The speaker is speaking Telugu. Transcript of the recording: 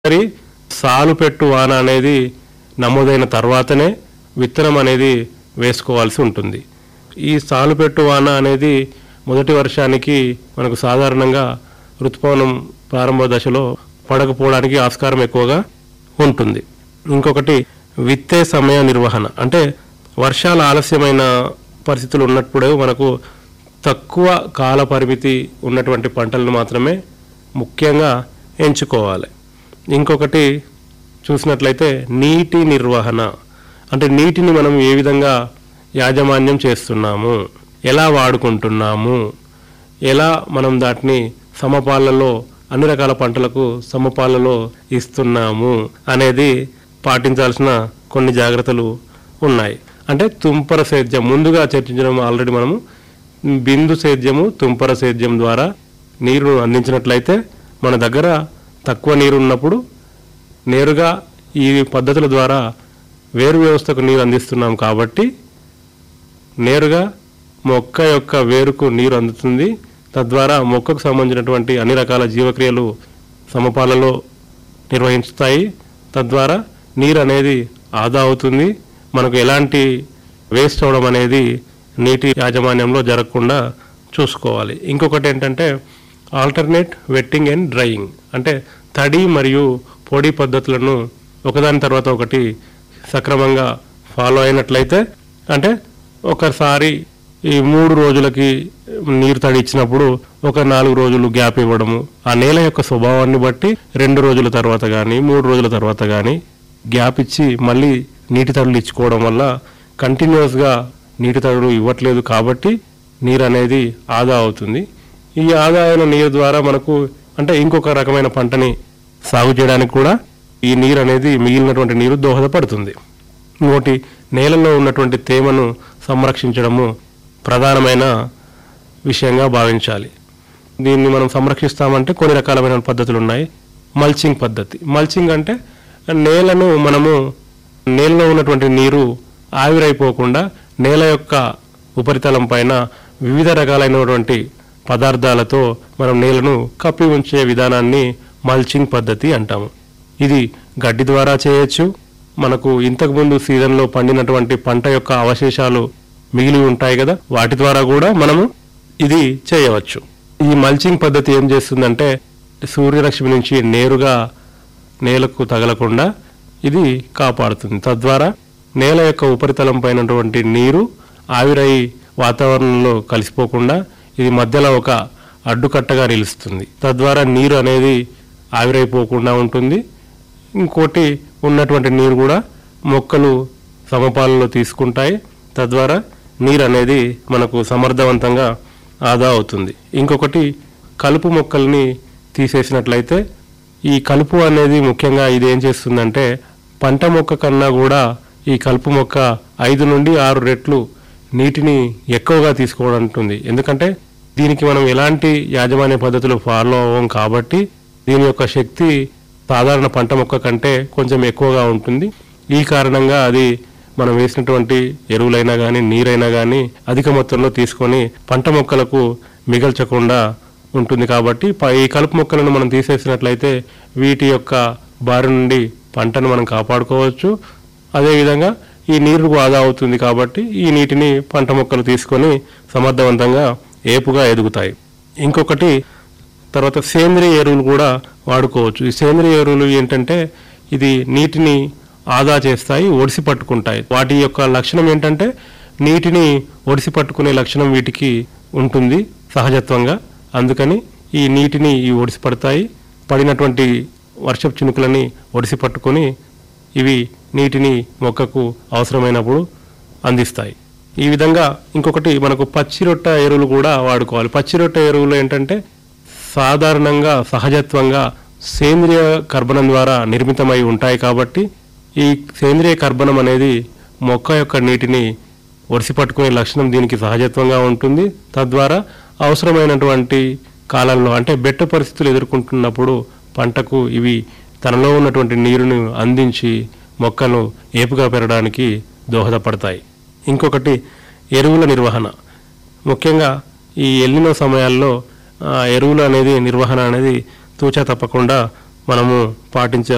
మరి సాలు పెట్టు వాన అనేది నమోదైన తర్వాతనే విత్తనం అనేది వేసుకోవాల్సి ఉంటుంది ఈ సాలు పెట్టు వాన అనేది మొదటి వర్షానికి మనకు సాధారణంగా ఋతుపవనం ప్రారంభ దశలో పడకపోవడానికి ఆస్కారం ఎక్కువగా ఉంటుంది ఇంకొకటి విత్తే సమయ నిర్వహణ అంటే వర్షాలు ఆలస్యమైన పరిస్థితులు ఉన్నప్పుడు మనకు తక్కువ కాల పరిమితి ఉన్నటువంటి పంటలను మాత్రమే ముఖ్యంగా ఎంచుకోవాలి ఇంకొకటి చూసినట్లయితే నీటి నిర్వహణ అంటే నీటిని మనం ఏ విధంగా యాజమాన్యం చేస్తున్నాము ఎలా వాడుకుంటున్నాము ఎలా మనం దాటిని సమపాలలో అన్ని రకాల పంటలకు సమపాలలో ఇస్తున్నాము అనేది పాటించాల్సిన కొన్ని జాగ్రత్తలు ఉన్నాయి అంటే తుంపర సేద్యం ముందుగా చర్చించడం ఆల్రెడీ మనము బిందు సేద్యము తుంపర సేద్యం ద్వారా నీరును అందించినట్లయితే మన దగ్గర తక్కువ నీరు ఉన్నప్పుడు నేరుగా ఈ పద్ధతుల ద్వారా వేరు వ్యవస్థకు నీరు అందిస్తున్నాం కాబట్టి నేరుగా మొక్క యొక్క వేరుకు నీరు అందుతుంది తద్వారా మొక్కకు సంబంధించినటువంటి అన్ని రకాల జీవక్రియలు సమపాలలో నిర్వహిస్తాయి తద్వారా నీరు అనేది ఆదా అవుతుంది మనకు ఎలాంటి వేస్ట్ అవడం అనేది నీటి యాజమాన్యంలో జరగకుండా చూసుకోవాలి ఇంకొకటి ఏంటంటే ఆల్టర్నేట్ వెట్టింగ్ అండ్ డ్రైయింగ్ అంటే తడి మరియు పొడి పద్ధతులను ఒకదాని తర్వాత ఒకటి సక్రమంగా ఫాలో అయినట్లయితే అంటే ఒకసారి ఈ మూడు రోజులకి నీరు తడి ఇచ్చినప్పుడు ఒక నాలుగు రోజులు గ్యాప్ ఇవ్వడము ఆ నేల యొక్క స్వభావాన్ని బట్టి రెండు రోజుల తర్వాత కానీ మూడు రోజుల తర్వాత కానీ గ్యాప్ ఇచ్చి మళ్ళీ నీటి తడులు ఇచ్చుకోవడం వల్ల కంటిన్యూస్గా నీటి తడులు ఇవ్వట్లేదు కాబట్టి నీరు అనేది ఆదా అవుతుంది ఈ ఆదా అయిన నీరు ద్వారా మనకు అంటే ఇంకొక రకమైన పంటని సాగు చేయడానికి కూడా ఈ నీరు అనేది మిగిలినటువంటి నీరు దోహదపడుతుంది ఇంకోటి నేలలో ఉన్నటువంటి తేమను సంరక్షించడము ప్రధానమైన విషయంగా భావించాలి దీన్ని మనం సంరక్షిస్తామంటే కొన్ని రకాలమైన పద్ధతులు ఉన్నాయి మల్చింగ్ పద్ధతి మల్చింగ్ అంటే నేలను మనము నేలలో ఉన్నటువంటి నీరు ఆవిరైపోకుండా నేల యొక్క ఉపరితలం పైన వివిధ రకాలైనటువంటి పదార్థాలతో మనం నేలను కప్పి ఉంచే విధానాన్ని మల్చింగ్ పద్ధతి అంటాము ఇది గడ్డి ద్వారా చేయొచ్చు మనకు ఇంతకుముందు సీజన్లో పండినటువంటి పంట యొక్క అవశేషాలు మిగిలి ఉంటాయి కదా వాటి ద్వారా కూడా మనము ఇది చేయవచ్చు ఈ మల్చింగ్ పద్ధతి ఏం చేస్తుందంటే సూర్యరశ్మి నుంచి నేరుగా నేలకు తగలకుండా ఇది కాపాడుతుంది తద్వారా నేల యొక్క ఉపరితలం పైనటువంటి నీరు ఆవిరై వాతావరణంలో కలిసిపోకుండా ఇది మధ్యలో ఒక అడ్డుకట్టగా నిలుస్తుంది తద్వారా నీరు అనేది ఆవిరైపోకుండా ఉంటుంది ఇంకోటి ఉన్నటువంటి నీరు కూడా మొక్కలు సమపాలలో తీసుకుంటాయి తద్వారా నీరు అనేది మనకు సమర్థవంతంగా ఆదా అవుతుంది ఇంకొకటి కలుపు మొక్కల్ని తీసేసినట్లయితే ఈ కలుపు అనేది ముఖ్యంగా ఇది ఏం చేస్తుందంటే పంట మొక్క కన్నా కూడా ఈ కలుపు మొక్క ఐదు నుండి ఆరు రెట్లు నీటిని ఎక్కువగా తీసుకోవడం ఉంటుంది ఎందుకంటే దీనికి మనం ఎలాంటి యాజమాన్య పద్ధతులు ఫాలో అవ్వం కాబట్టి దీని యొక్క శక్తి సాధారణ పంట మొక్క కంటే కొంచెం ఎక్కువగా ఉంటుంది ఈ కారణంగా అది మనం వేసినటువంటి ఎరువులైనా కానీ నీరైనా కానీ అధిక మొత్తంలో తీసుకొని పంట మొక్కలకు మిగల్చకుండా ఉంటుంది కాబట్టి ప- ఈ కలుపు మొక్కలను మనం తీసేసినట్లయితే వీటి యొక్క బారి నుండి పంటను మనం కాపాడుకోవచ్చు అదేవిధంగా ఈ నీరు ఆదా అవుతుంది కాబట్టి ఈ నీటిని పంట మొక్కలు తీసుకొని సమర్థవంతంగా ఏపుగా ఎదుగుతాయి ఇంకొకటి తర్వాత సేంద్రియ ఎరువులు కూడా వాడుకోవచ్చు ఈ సేంద్రియ ఎరువులు ఏంటంటే ఇది నీటిని ఆదా చేస్తాయి ఒడిసి పట్టుకుంటాయి వాటి యొక్క లక్షణం ఏంటంటే నీటిని ఒడిసి పట్టుకునే లక్షణం వీటికి ఉంటుంది సహజత్వంగా అందుకని ఈ నీటిని ఈ ఒడిసి పడతాయి పడినటువంటి వర్షపు చినుకులని ఒడిసి పట్టుకొని ఇవి నీటిని మొక్కకు అవసరమైనప్పుడు అందిస్తాయి ఈ విధంగా ఇంకొకటి మనకు పచ్చి రొట్ట ఎరువులు కూడా వాడుకోవాలి పచ్చి రొట్ట ఎరువులు ఏంటంటే సాధారణంగా సహజత్వంగా సేంద్రియ కర్బనం ద్వారా నిర్మితమై ఉంటాయి కాబట్టి ఈ సేంద్రియ కర్బనం అనేది మొక్క యొక్క నీటిని ఒడిసి పట్టుకునే లక్షణం దీనికి సహజత్వంగా ఉంటుంది తద్వారా అవసరమైనటువంటి కాలంలో అంటే బెట్ట పరిస్థితులు ఎదుర్కొంటున్నప్పుడు పంటకు ఇవి తనలో ఉన్నటువంటి నీరును అందించి మొక్కను ఏపుగా పెరగడానికి దోహదపడతాయి ఇంకొకటి ఎరువుల నిర్వహణ ముఖ్యంగా ఈ ఎల్లినో సమయాల్లో ఆ, ఎరువులు అనేది నిర్వహణ అనేది తూచా తప్పకుండా మనము పాటించే